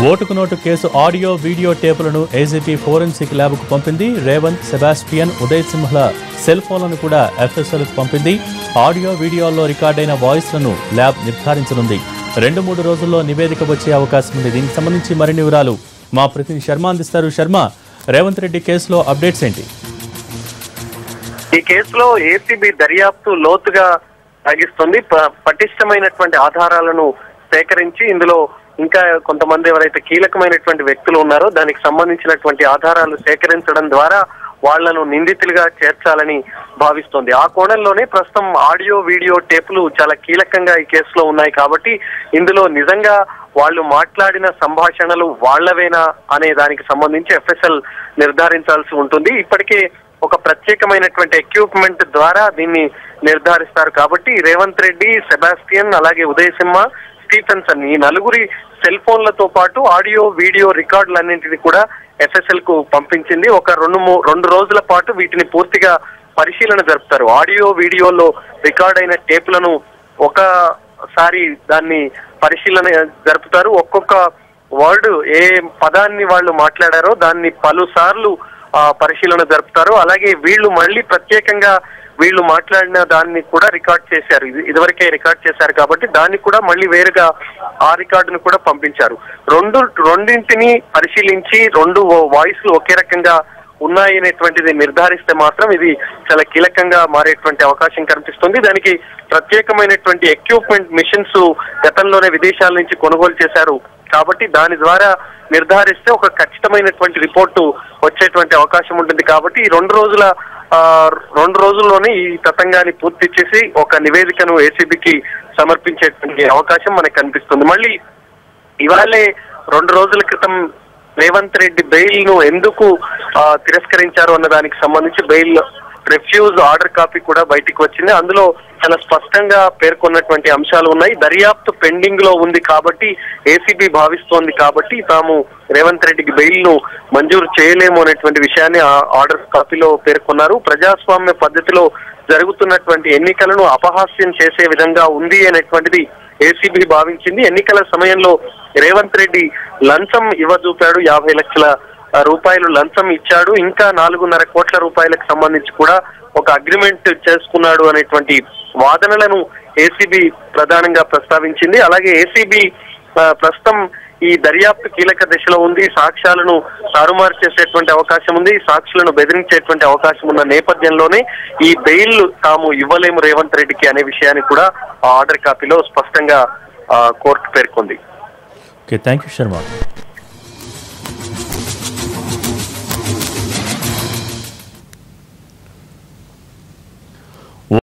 ఓటుకు note case audio video టేపులను AGP forensic ల్యాబ్కు పంపింది రేవంత్ సెబాస్టియన్ ఉదయ్ సింహ్ల సెల్ ఫోన్లను కూడా ఎఫ్ఎస్ఎల్కు పంపింది ఆడియో వీడియోల్లో రికార్డైన వాయిస్లను ల్యాబ్ నిర్ధారించనుంది రెండు మూడు రోజుల్లో నివేదిక వచ్చే అవకాశం ఉంది దీనికి సంబంధించి మరిన్ని వివరాలు మా ప్రతినిధి శర్మ అందిస్తారు శర్మ రేవంత్ రెడ్డి కేసులో అప్డేట్స్ ఏంటి ఈ కేసులో ఏసీబీ దర్యాప్తు లోతుగా సాగిస్తుంది ప- పటిష్టమైనటువంటి ఆధారాలను సేకరించి ఇందులో ఇంకా కొంతమంది ఎవరైతే కీలకమైనటువంటి వ్యక్తులు ఉన్నారో దానికి సంబంధించినటువంటి ఆధారాలు సేకరించడం ద్వారా వాళ్లను నిందితులుగా చేర్చాలని భావిస్తోంది ఆ కోణంలోనే ప్రస్తుతం ఆడియో వీడియో టేపులు చాలా కీలకంగా ఈ కేసులో ఉన్నాయి కాబట్టి ఇందులో నిజంగా వాళ్ళు మాట్లాడిన సంభాషణలు వాళ్ళవేనా అనే దానికి సంబంధించి ఎఫ్ఎస్ఎల్ నిర్ధారించాల్సి ఉంటుంది ఇప్పటికే ఒక ప్రత్యేకమైనటువంటి ఎక్విప్మెంట్ ద్వారా దీన్ని నిర్ధారిస్తారు కాబట్టి రేవంత్ రెడ్డి సెబాస్టియన్ అలాగే ఉదయ్ సింహ స్టీఫెన్సన్ ఈ నలుగురి సెల్ ఫోన్లతో పాటు ఆడియో వీడియో రికార్డులన్నింటినీ కూడా ఎఫ్ఎస్ఎల్ కు పంపించింది ఒక రెండు మూ- రెండు రోజుల పాటు వీటిని పూర్తిగా పరిశీలన జరుపుతారు ఆడియో వీడియోలో రికార్డ్ అయిన టేపులను ఒకసారి దాన్ని పరిశీలన జరుపుతారు ఒక్కొక్క వర్డ్ ఏ పదాన్ని వాళ్ళు మాట్లాడారో దాన్ని పలు సార్లు ఆ, పరిశీలన జరుపుతారు అలాగే వీళ్ళు మళ్ళీ ప్రత్యేకంగా వీళ్ళు మాట్లాడిన దాన్ని కూడా రికార్డ్ చేశారు ఇది ఇదివరకే రికార్డ్ చేశారు కాబట్టి దాన్ని కూడా మళ్ళీ వేరుగా ఆ రికార్డును కూడా పంపించారు రెండు రెండింటిని పరిశీలించి రెండు వాయిస్లు ఒకే రకంగా ఉన్నాయనేటువంటిది నిర్ధారిస్తే మాత్రం ఇది చాలా కీలకంగా మారేటువంటి అవకాశం కనిపిస్తుంది దానికి ప్రత్యేకమైనటువంటి ఎక్విప్మెంట్ మిషన్స్ గతంలోనే విదేశాల నుంచి కొనుగోలు చేశారు కాబట్టి దాని ద్వారా నిర్ధారిస్తే ఒక ఖచ్చితమైనటువంటి రిపోర్టు వచ్చేటువంటి అవకాశం ఉంటుంది కాబట్టి ఈ రెండు రోజుల ఆ, రెండు రోజుల్లోనే ఈ తతంగాన్ని పూర్తి చేసి ఒక నివేదికను ఏసీబీకి సమర్పించేటువంటి అవకాశం మనకు కనిపిస్తుంది మళ్ళీ ఇవాళే రెండు రోజుల క్రితం రేవంత్ రెడ్డి బెయిల్ ను ఎందుకు ఆ, తిరస్కరించారు అన్న దానికి సంబంధించి బెయిల్ రిఫ్యూజ్ ఆర్డర్ కాపీ కూడా బయటికి వచ్చింది అందులో చాలా స్పష్టంగా పేర్కొన్నటువంటి అంశాలు ఉన్నాయి దర్యాప్తు పెండింగ్ లో ఉంది కాబట్టి ఏసీబీ భావిస్తోంది కాబట్టి తాము రేవంత్ రెడ్డికి బెయిల్ ను మంజూరు చేయలేము అనేటువంటి విషయాన్ని ఆ ఆర్డర్ కాపీలో పేర్కొన్నారు ప్రజాస్వామ్య పద్ధతిలో జరుగుతున్నటువంటి ఎన్నికలను అపహాస్యం చేసే విధంగా ఉంది అనేటువంటిది ఏసీబీ భావించింది ఎన్నికల సమయంలో రేవంత్ రెడ్డి లంచం ఇవ్వజూపాడు యాభై లక్షల ఆ, రూపాయలు లంచం ఇచ్చాడు ఇంకా నాలుగున్నర కోట్ల రూపాయలకు సంబంధించి కూడా ఒక అగ్రిమెంట్ చేసుకున్నాడు అనేటువంటి వాదనలను ఏసీబీ ప్రధానంగా ప్రస్తావించింది అలాగే ఏసీబీ ప్రస్తుతం ఈ దర్యాప్తు కీలక దశలో ఉంది సాక్ష్యాలను తారుమారు చేసేటువంటి అవకాశం ఉంది సాక్షులను బెదిరించేటువంటి అవకాశం ఉన్న నేపథ్యంలోనే ఈ బెయిల్ తాము ఇవ్వలేము రేవంత్ రెడ్డికి అనే విషయాన్ని కూడా ఆ ఆర్డర్ కాపీలో స్పష్టంగా ఆ, కోర్టు పేర్కొంది ఓకే థ్యాంక్ యూ శర్మ